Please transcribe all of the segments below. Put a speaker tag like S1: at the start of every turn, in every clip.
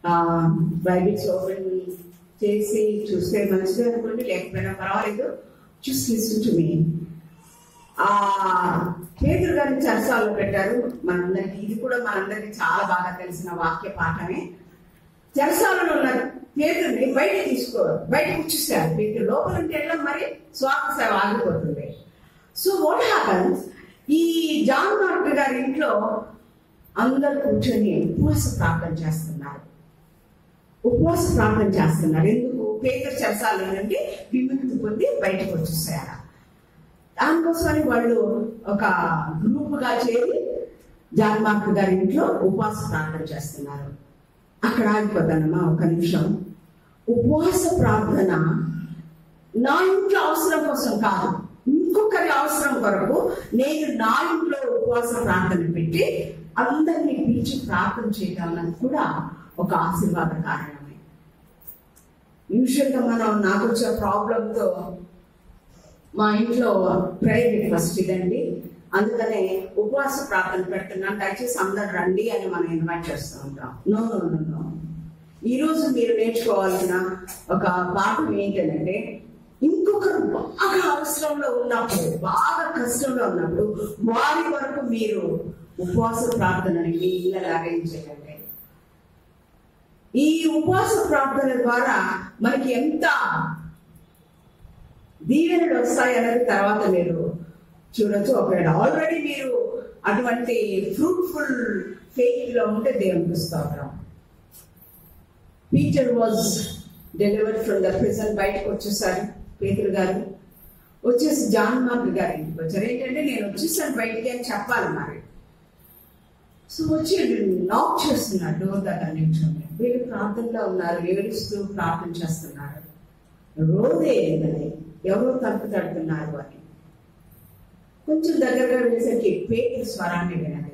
S1: Bibles open చేసి చూస్తే మంచిది అనుకోండి లేకపోయినా పర్వాలేదు చూసి లిసన్ టు మీ ఆ పేదరు గారిని చర్చాల్లో పెట్టారు మనందరికి ఇది కూడా మనందరికి చాలా బాగా తెలిసిన వాక్య పాఠమే చెరసాలలో ఉన్న పేదల్ని బయట తీసుకో బయట కూర్చుస్తారు పేదలు లోపల ఉంటే ఎట్లా మరి స్వార్థ సేవ ఆగిపోతుంది సో వాట్ హ్యాపన్స్ ఈ జాన్ మార్క్ గారి ఇంట్లో అందరు కూర్చొని ఉపవాస ప్రార్థన చేస్తున్నారు ఉపవాస ప్రార్థన చేస్తున్నారు ఎందుకు పేదల చెరసాల నుండి విముక్తి పొంది బయటకు వచ్చేసారు దానికోసమని వాళ్ళు ఒక గ్రూపుగా చేరి జాన్ మార్క్ గారి ఇంట్లో ఉపవాస ప్రార్థన చేస్తున్నారు అక్కడ ఆగిపోతానమ్మా ఒక నిమిషం ఉపవాస ప్రార్థన నా ఇంట్లో అవసరం కోసం కాదు ఇంకొకరి అవసరం కొరకు నేను నా ఇంట్లో ఉపవాస ప్రార్థన పెట్టి అందరినీ పిలిచి ప్రార్థన చేయడం అన్నది కూడా ఒక ఆశీర్వాద కారణమే యూజువల్గా మనం నాకు వచ్చే ప్రాబ్లంతో మా ఇంట్లో ప్రేయర్ రిక్వెస్ట్ ఇదండి అందుకనే ఉపవాస ప్రార్థన పెడుతున్నాను దయచేసి అందరు రండి అని మనం ఇన్వైట్ చేస్తూ ఉంటాం నో నో నో నో ఈ రోజు మీరు నేర్చుకోవాల్సిన ఒక పాఠం ఏంటంటే ఇంకొకరు బాగా అవసరంలో ఉన్నప్పుడు బాగా కష్టంలో ఉన్నప్పుడు వారి వరకు మీరు ఉపవాస ప్రార్థనని మీ ఇళ్ళ అరేంజ్ చేయండి ఈ ఉపవాస ప్రార్థన ద్వారా మనకి ఎంత దీవెనలు వస్తాయి అనేది తర్వాత మీరు చూడొచ్చు ఒకవేళ ఆల్రెడీ మీరు అటువంటి ఫ్రూట్ఫుల్ ఫెయిత్ లో ఉంటే దేవునికి స్తోత్రం Peter was delivered from the prison బయటకు వచ్చేసారు పేతురు గారు వచ్చేసి జాన్ మార్క్ గారి ఇంటికి వచ్చారు ఏంటంటే నేను వచ్చేసాను బయటికి అని చెప్పాలి మరి సో వచ్చి నాక్ చేస్తున్నారు డోర్ దగ్గర నిల్చొని వీళ్ళు ప్రార్థనలో ఉన్నారు ఏడుస్తూ ప్రార్థన చేస్తున్నారు రోదే అది ఎవరో తలుపు తడుతున్నారు అని కొంచెం దగ్గరగా వెళ్ళేసరికి పేరు స్వరాన్ని వినది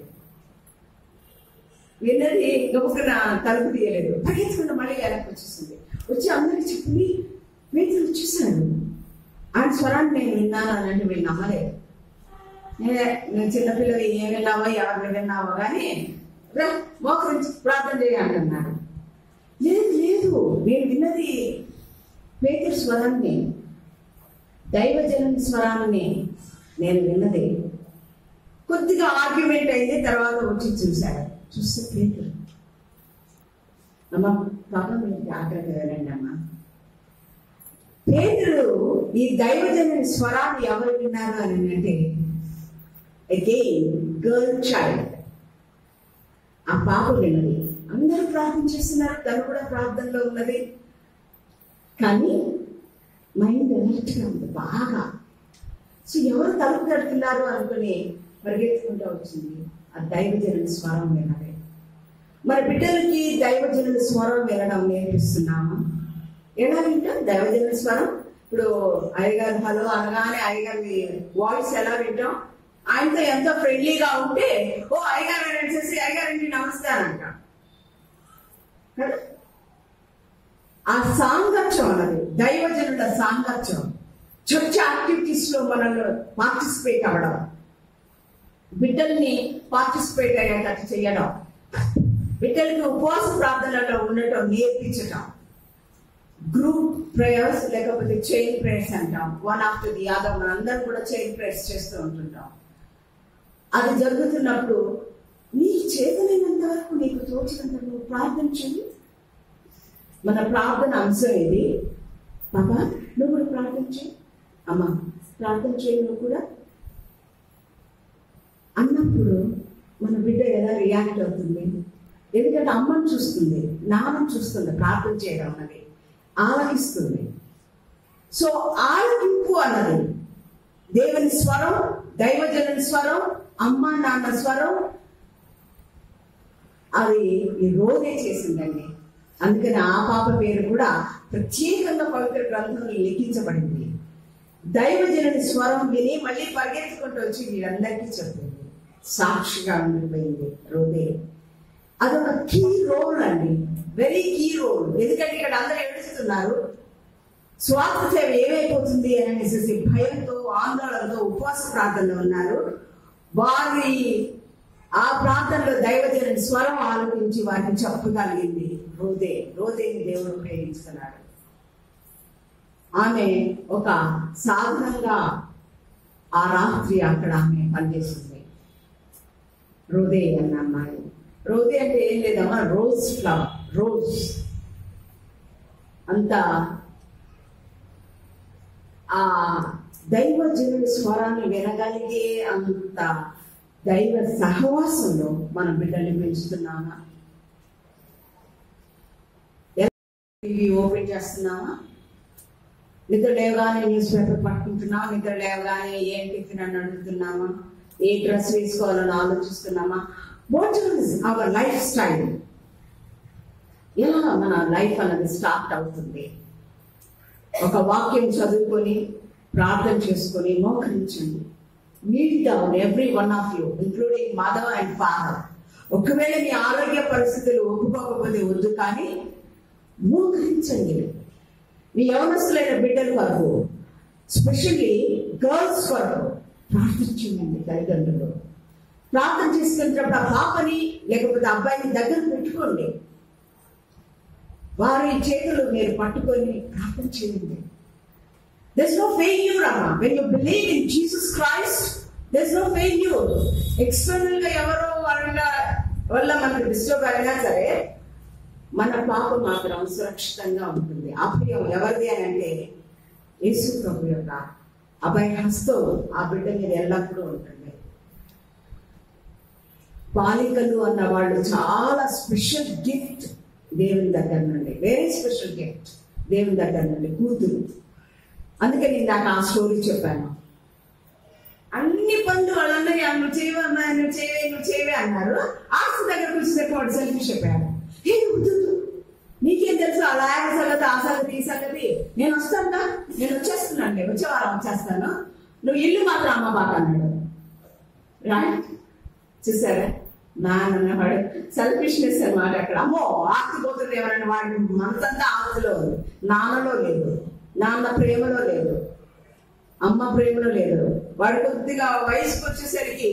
S1: విన్నది గబుక్కున తలుపు తీయలేదు పరిగెత్తుకున్న మళ్ళీ వెనక్కి వచ్చేసింది వచ్చి అందరికి చెప్పింది పేతులు వచ్చేసాడు ఆయన స్వరాన్ని నేను విన్నాను అని అంటే వీళ్ళు నమ్మలేదు నేనే నేను చిన్నపిల్లలు ఏం విన్నావో ఎవరిని విన్నావో కానీ రా మోకరించి ప్రార్థన చేయ అంటున్నాడు లేదు లేదు నేను విన్నది పేతురు స్వరాన్ని దైవజనం స్వరాన్ని నేను విన్నది కొద్దిగా ఆర్గ్యుమెంట్ అయింది తర్వాత వచ్చి చూశాడు చూస్తే పేతురు అమ్మ పాపం మీరు జాగ్రత్తగా వినండి అమ్మా పేతురు ఈ దైవజన స్వరాన్ని ఎవరు విన్నారు అని అంటే అగైన్ గర్ల్ చైల్డ్ ఆ పాప విన్నది అందరూ ప్రార్థన చేస్తున్నారు తను కూడా ప్రార్థనలో ఉన్నది కానీ మైండ్ అలర్ట్గా ఉంది బాగా సో ఎవరు తలుపు తడుతున్నారు అనుకుని పరిగెత్తుకుంటూ వచ్చింది ఆ దైవజనుల స్వరం వినదే మన బిడ్డలకి దైవజనుల స్వరం వినడం నేర్పిస్తున్నామా ఎలా వింటాం దైవజనుల స్వరం ఇప్పుడు అయ్యగారు హలో అనగానే అయ్యగారి వాయిస్ ఎలా వింటాం ఆయనతో ఎంతో ఫ్రెండ్లీగా ఉంటే ఓ అయ్యగారు అనేసి అయ్యగారండి నమస్తే అని అంటాం కదా ఆ సాంగత్యం అన్నది దైవజనుల సాంగత్యం చర్చ్ యాక్టివిటీస్ లో మనల్ని పార్టిసిపేట్ అవ్వడం బిడ్డల్ని పార్టిసిపేట్ అయ్యేటట్టు చేయడం బిడ్డలకి ఉపవాస ప్రార్థనలో ఉండటం నేర్పించటం గ్రూప్ ప్రేయర్స్ లేకపోతే చైన్ ప్రేయర్స్ అంటాం వన్ ఆఫ్టర్ ది అదర్ మనందరం కూడా చైన్ ప్రేయర్స్ చేస్తూ ఉంటుంటాం అది జరుగుతున్నప్పుడు నీ చేతనైనంత వరకు నీకు తోచినంత నువ్వు ప్రార్థన చెయ్యి మన ప్రార్థన అంశం ఇది పాపా నువ్వు కూడా ప్రార్థన చేయి అమ్మా ప్రార్థన చేయి నువ్వు కూడా అన్నప్పుడు మన బిడ్డ ఎలా రియాక్ట్ అవుతుంది ఎందుకంటే అమ్మను చూస్తుంది నాన్నను చూస్తుంది ప్రార్థన చేయడం అన్నది ఆలకిస్తుంది సో ఆలకింపు అన్నది దేవుని స్వరం దైవజనుని స్వరం అమ్మ నాన్న స్వరం అది ఈ రోజే చేసిందండి అందుకని ఆ పాప పేరు కూడా ప్రత్యేకంగా పవిత్ర గ్రంథంలో లిఖించబడింది దైవజనుని స్వరం విని మళ్ళీ పరిగెత్తుకుంటూ వచ్చి వీళ్ళందరికీ చెప్పింది సాక్షిగా ఉండిపోయింది రోదే అదొక కీ రోల్ అండి వెరీ కీ రోల్ ఎందుకంటే ఇక్కడ అందరూ ఏడుస్తున్నారు స్వార్థ సేవ ఏమైపోతుంది అని అనేసి భయంతో ఆందోళనతో ఉపవాస ప్రార్థనలో ఉన్నారు వారి ఆ ప్రాంతంలో దైవజనుని స్వరం ఆలోచించి వారిని చెప్పగలిగింది రోదే రోదేని దేవుడు ఉపయోగించుకున్నాడు ఆమె ఒక సాధనంగా ఆ రాత్రి అక్కడ ఆమె పనిచేసింది రోదే అన్న అమ్మాయి రోదే అంటే ఏం లేదమ్మా రోజ్ ఫ్లవర్ రోజ్ అంత ఆ దైవజనుడి స్వరాన్ని వినగలిగే అంత దైవ సహవాసంలో మన బిడ్డల్ని పెంచుతున్నామా టీవీ ఓపెన్ చేస్తున్నామా నిద్ర లేవగానే న్యూస్ పేపర్ పట్టుకుంటున్నామా నిద్ర లేవగానే ఏం టిఫిన్ అని అడుగుతున్నామా ఏ డ్రెస్ వేసుకోవాలని ఆలోచిస్తున్నామా what is our lifestyle ఎలా మన లైఫ్ అన్నది స్టార్ట్ అవుతుంది ఒక వాక్యం చదువుకొని ప్రార్థన చేసుకొని మోకరించండి kneel down everyone of you including mother and father ఒకవేళ మీ ఆరోగ్య పరిస్థితులు ఒప్పుకోకపోతే వద్దు కానీ మోకరించండి మీ యవనస్తులైన బిడ్డల వరకు స్పెషల్లీ గర్ల్స్ వరకు ప్రార్థించండి తల్లిదండ్రులు ప్రార్థన చేసుకునేటప్పుడు ఆ పాపని లేకపోతే అబ్బాయిని దగ్గర పెట్టుకోండి వారి చేతులు మీరు పట్టుకొని ప్రార్థన చేయండి There's no failure, Amma. When you believe in Jesus Christ, there's no failure. External గా ఎవరో వాళ్ళ వల్ల మనకు డిస్టర్బ్ అయినా సరే మన పాప మాత్రం సురక్షితంగా ఉంటుంది అభయం ఎవరిది అని అంటే యేసు ప్రభు యొక్క అభయ హస్తం ఆ బిడ్డ మీద ఎల్లప్పుడూ ఉంటుంది బాలికలు అన్న వాళ్ళు చాలా స్పెషల్ గిఫ్ట్ దేవుని దగ్గర నుండి వెరీ స్పెషల్ గిఫ్ట్ దేవుని దగ్గర నుండి కూతురు అందుకే నేను నాకు ఆ స్టోరీ చెప్పాను అన్ని పనులు వాళ్ళన్నయ్య నువ్వు చేయవమ్మా నువ్వు చేయవే నువ్వు చేయవే అన్నారు ఆస్తి దగ్గర కూర్చునేపు వాడు సెల్ఫిష్ చెప్పాడు ఏ వద్దు నీకేం తెలుసు అలా ఆయన సంగతి ఆ సంగతి ఈ సంగతి నేను వస్తాను నేను వచ్చేస్తున్నాను వచ్చే వారం వచ్చేస్తాను నువ్వు ఇల్లు మాత్రం అమ్మ బాక అన్నాడు రైట్ చూసారా నాన్నవాడు సెల్ఫిష్నెస్ అన్నమాట అక్కడ అమ్మో ఆస్తి పోతుంది ఎవరైనా వాడి మనసంతా ఆస్తిలో ఉంది నాన్నలో లేదు నాన్న ప్రేమలో లేదు అమ్మ ప్రేమలో లేదు వాడు కొద్దిగా వయసుకు వచ్చేసరికి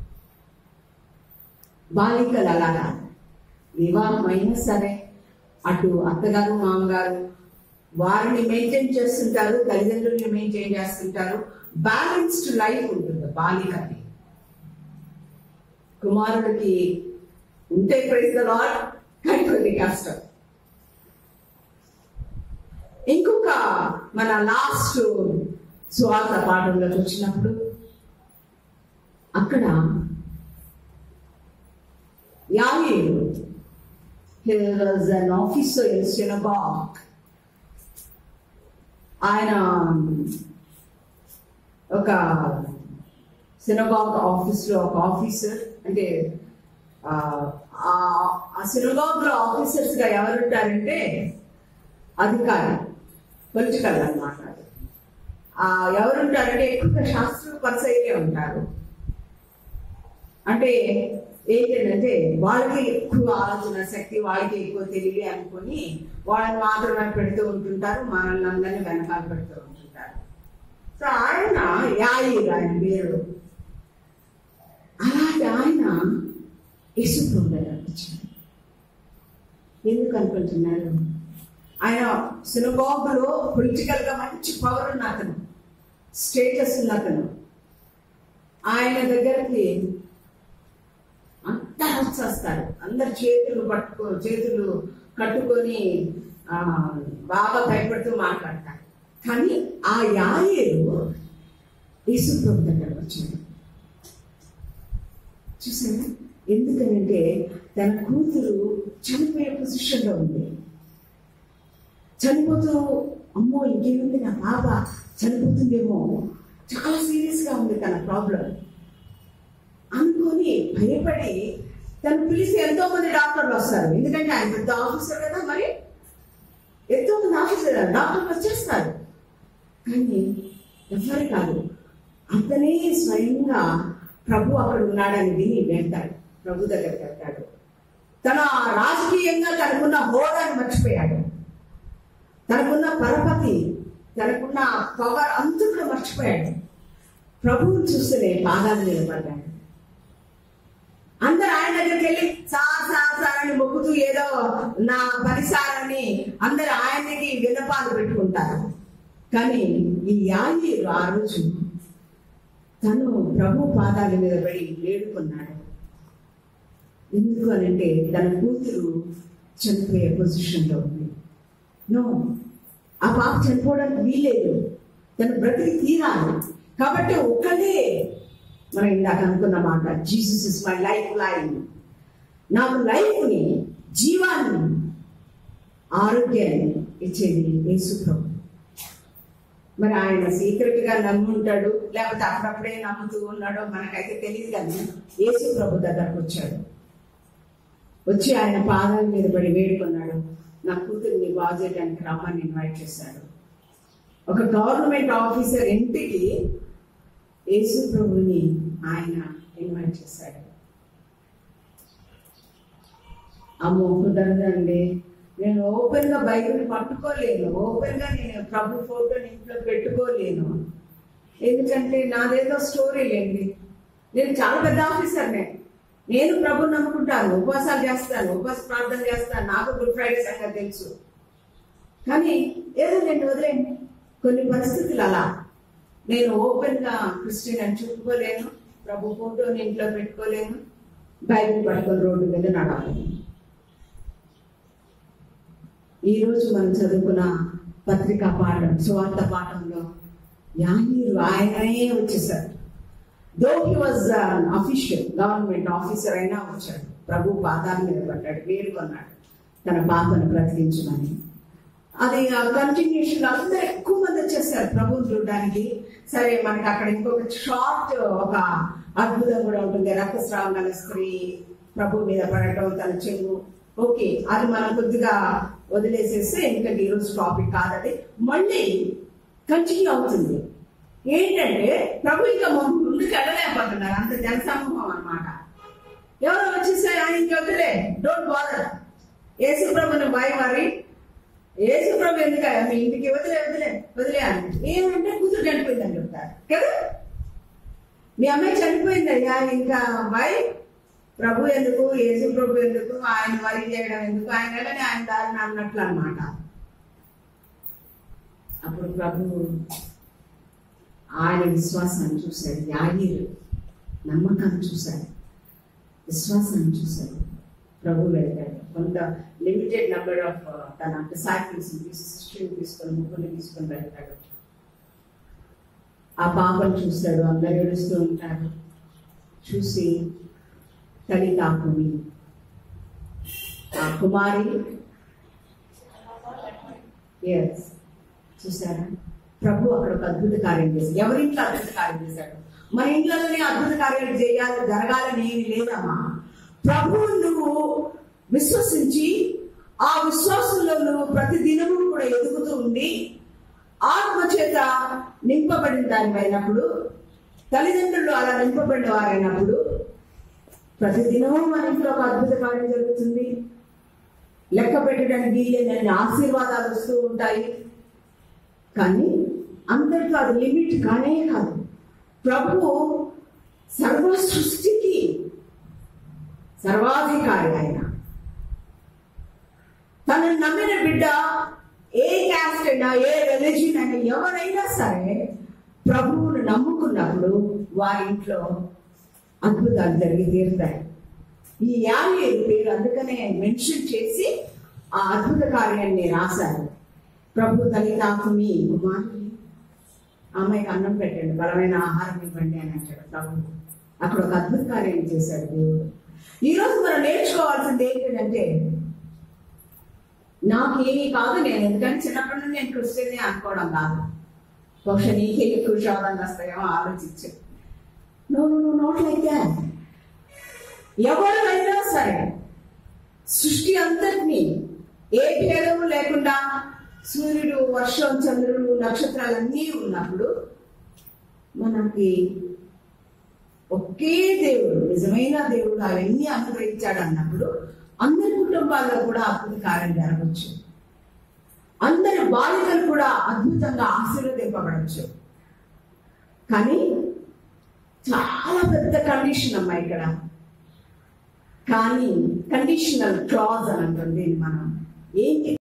S1: బాలికలు అలాగా వివాహం అయినా సరే అటు అత్తగారు మామగారు వారిని మెయింటైన్ చేస్తుంటారు తల్లిదండ్రుల్ని మెయింటైన్ చేస్తుంటారు బ్యాలెన్స్డ్ లైఫ్ ఉంటుంది బాలికకి కుమారుడికి ఉంటే ప్రైజ్ లాడ్ కానీ కొద్ది కష్టం ఇంకొక మన లాస్ట్ స్వార్థ పాఠంలోకి వచ్చినప్పుడు అక్కడ యాయేలు he was an officer in synagogue ఆయన ఒక సినగాగ్ ఆఫీస్ లో ఒక ఆఫీసర్ అంటే ఆ ఆ సినగాగ్ లో ఆఫీసర్స్ గా ఎవరుంటారంటే అధికారి పొలిటికల్ అన్నమాట ఆ ఎవరుంటారంటే ఎక్కువగా శాస్త్ర పరిసైలే ఉంటారు అంటే ఏంటంటే వాళ్ళకి ఎక్కువ ఆలోచన శక్తి వాళ్ళకి ఎక్కువ తెలివి అనుకుని వాళ్ళని మాత్రమే పెడుతూ ఉంటుంటారు మనల్ని అందరినీ వెనకాల పెడుతూ ఉంటుంటారు సో ఆయన యాయిర్ ఆయన పేరు అలాంటి ఆయన యేసుప్రభు అనిపించాడు ఎందుకు అనుకుంటున్నారు ఆయన సినగోగులో పొలిటికల్ గా మంచి పవర్ ఉన్న అతను స్టేటస్ ఉన్న అతను ఆయన దగ్గరికి అందరూ వచ్చేస్తారు అందరు చేతులు పట్టుకో చేతులు కట్టుకొని ఆ, బాగా భయపడుతూ మాట్లాడతారు కానీ ఆ యాయేరు యేసుప్రభు దగ్గర వచ్చాడు చూసారా ఎందుకనంటే తన కూతురు చనిపోయే పొజిషన్లో ఉంది చనిపోతూ అమ్మో ఇంకేముంది నా పాప చనిపోతుందేమో చాలా సీరియస్ గా ఉంది తన ప్రాబ్లం అనుకొని భయపడి తను పిలిచి ఎంతో మంది డాక్టర్లు వస్తారు ఎందుకంటే ఆయన పెద్ద ఆఫీసర్ కదా మరి ఎంతో మంది ఆఫీసర్ డాక్టర్లు వచ్చేస్తారు కానీ ఎవరు కాదు అతనే స్వయంగా ప్రభు అక్కడ ఉన్నాడని విని వెళ్తాడు ప్రభు దగ్గరికి వెళ్తాడు తన రాజకీయంగా తనకున్న హోదాని మర్చిపోయాడు తనకున్న పరపతి తనకున్న పవర్ అంతా కూడా మర్చిపోయాడు ప్రభువుని చూస్తేనే పాదాలు నిలబడ్డాడు అందరు ఆయన దగ్గరికి వెళ్ళి సార్ సార్ సార్ అని మొక్కుతూ ఏదో నా పరిసారని అందరు ఆయనకి విన్నపాలు పెట్టుకుంటారు కానీ ఈ యాజీరు ఆ రోజు తను ప్రభు పాదాల మీద పడి వేడుకున్నాడు ఎందుకు అనంటే తన కూతురు చనిపోయే పొజిషన్లో ఉంది నో ఆ పాప చనిపోవడానికి వీలేదు తను బ్రతికి తీరాలి కాబట్టి ఒక్కడే మనం ఇందాక అనుకున్న మాట Jesus is my life line నాకు లైఫ్ని జీవాన్ని ఆరోగ్యాన్ని ఇచ్చేది యేసు ప్రభు మరి ఆయన సీక్రెట్ గా నమ్ముంటాడు లేకపోతే అప్పుడప్పుడే నమ్ముతూ ఉన్నాడో మనకైతే తెలియదు కానీ యేసు ప్రభు దగ్గరకు వచ్చాడు వచ్చి ఆయన పాదాల మీద పడి వేడుకున్నాడు నా కూతుర్ని బాగు చేయడానికి రమ్మని ఇన్వైట్ చేశాడు ఒక గవర్నమెంట్ ఆఫీసర్ ఇంటికి యేసు ప్రభుని ఆయన ఇన్వైట్ చేశాడు అమ్మో కుదరదండి నేను ఓపెన్ గా బైబిల్ పట్టుకోలేను ఓపెన్ గా నేను ప్రభు ఫోటోని ఇంట్లో పెట్టుకోలేను ఎందుకంటే నాదేదో స్టోరీ లేండి నేను చాలా పెద్ద ఆఫీసర్నే నేను ప్రభు నమ్ముకుంటాను ఉపవాసాలు చేస్తాను ఉపవాస ప్రార్థన చేస్తాను నాకు గుడ్ ఫ్రైడే సంగతి తెలుసు కానీ ఏదో నేను వదిలేండి కొన్ని పరిస్థితులు అలా నేను ఓపెన్ గా క్రిస్టియన్ అని చెప్పుకోలేను ప్రభు ఫోటోని ఇంట్లో పెట్టుకోలేను బైబిల్ పట్టుకొని రోడ్డు మీద నడవాలి ఈ రోజు మనం చదువుకున్న పత్రికా పాఠం సువార్త పాఠంలో యానీరు ఆయననే వచ్చేసారు though he was official government officer అయినా వచ్చాడు ప్రభు పాదాల మీద పడ్డాడు వేడుకొన్నాడు తన పాపను బ్రతికించమని అది కంటిన్యూషన్ అందరూ ఎక్కువ మంది వచ్చేసారు ప్రభుని చూడడానికి సరే మనకి అక్కడ ఇంకొక షార్ట్ ఒక అద్భుతం కూడా ఉంటుంది రక్తస్రావం గల స్త్రీ ప్రభు మీద పడటం తన చెవు ఓకే అది మనం కొద్దిగా వదిలేసేస్తే ఎందుకంటే ఈరోజు టాపిక్ కాదది మళ్ళీ కంటిన్యూ అవుతుంది ఏంటంటే ప్రభు ఇంకా ముందుకు వెళ్ళలేకపోతున్నారు అంత జనసమూహం అన్నమాట ఎవరో వచ్చేసే ఆయన ఇంక వదిలే డోంట్ బాదర్ యేసు ప్రభుని భయమారి యేసు ప్రభు ఎందుకు మీ ఇంటికి వదిలే వదిలే వదిలే అని ఏమంటే కూతురు చనిపోయిందని చెప్తారు కదా మీ అమ్మాయి చనిపోయిందయ్యా ఇంకా భయ ప్రభు ఎందుకు యేసు ప్రభు ఎందుకు ఆయన వరి చేయడం ఎందుకు ఆయన వెళ్ళని ఆయన దారిని అన్నట్లు అన్నమాట అప్పుడు ప్రభు ఆయన విశ్వాసాన్ని చూశాడు యాగిరు నమ్మకాన్ని చూశాడు విశ్వాసాన్ని చూశాడు ప్రభు వెళ్తాడు కొంత లిమిటెడ్ నెంబర్ ఆఫ్ తన డిసైపుల్స్ శిష్యుని తీసుకొని ముగ్గురిని తీసుకొని వెళ్తాడు ఆ పాపను చూస్తాడు అందరు ఏడుస్తూ ఉంటారు చూసి తల్లి తాకుని ఆ కుమారి ఎస్ చూసారా ప్రభు అక్కడ ఒక అద్భుత కార్యం చేశాడు ఎవరింట్లో అద్భుత కార్యం చేశాడు మన ఇంట్లోనే అద్భుత కార్యాలు చేయాలి జరగాలని ఏమి లేదమ్మా ప్రభు నువ్వు విశ్వసించి ఆ విశ్వాసంలో నువ్వు ప్రతి దినము కూడా ఎదుగుతూ ఉండి ఆత్మ చేత నింపబడిన దానివైనప్పుడు తల్లిదండ్రులు అలా నింపబడిన వారైనప్పుడు ప్రతి దినము మన ఇంట్లో ఒక అద్భుత కార్యం జరుగుతుంది లెక్క పెట్టడానికి వీలైనన్ని ఆశీర్వాదాలు వస్తూ ఉంటాయి కానీ అందరితో అది లిమిట్ కానే కాదు ప్రభు సర్వ సృష్టికి సర్వాధికారి ఆయన తనను నమ్మిన బిడ్డ ఏ క్యాస్ట్ అయినా ఏ రిలీజియన్ అయినా ఎవరైనా సరే ప్రభువును నమ్ముకున్నప్పుడు వారి ఇంట్లో అద్భుతాలు జరిగి తీరుతాయి ఈ యాలి పేరు అందుకనే మెన్షన్ చేసి ఆ అద్భుత కార్యాన్ని రాశారు ప్రభు తల్లిదాకుని కుమారుని ఆమెకు అన్నం పెట్టండి బలమైన ఆహారం ఇవ్వండి అని అంటాడు ప్రభు అక్కడ ఒక అద్భుత కార్యం చేశాడు దేవుడు ఈ రోజు మనం నేర్చుకోవాల్సింది ఏంటంటే నాకు ఏమీ కాదు నేను ఎందుకంటే చిన్నప్పటి నుండి నేను క్రిస్టియన్ అనుకోవడం కాదు బహుశా నీకే ఎక్కువ శోధనలు వస్తాయేమో ఆలోచించు నువ్వు నువ్వు నోట్లయితే ఎవరైనా సరే సృష్టి అంతటినీ ఏ భేదము లేకుండా సూర్యుడు వర్షం చంద్రుడు నక్షత్రాలన్నీ ఉన్నప్పుడు మనకి ఒకే దేవుడు నిజమైన దేవుడు అవన్నీ అనుగ్రహించాడు అన్నప్పుడు అందరి కుటుంబాల్లో కూడా అద్భుత కార్యం జరగవచ్చు అందరి బాలికలు కూడా అద్భుతంగా ఆశీర్వదింపబడచ్చు కానీ చాలా పెద్ద కండిషన్ అమ్మా ఇక్కడ కానీ కండిషనల్ క్లాజ్ అని అంటుంది మనం ఏంటి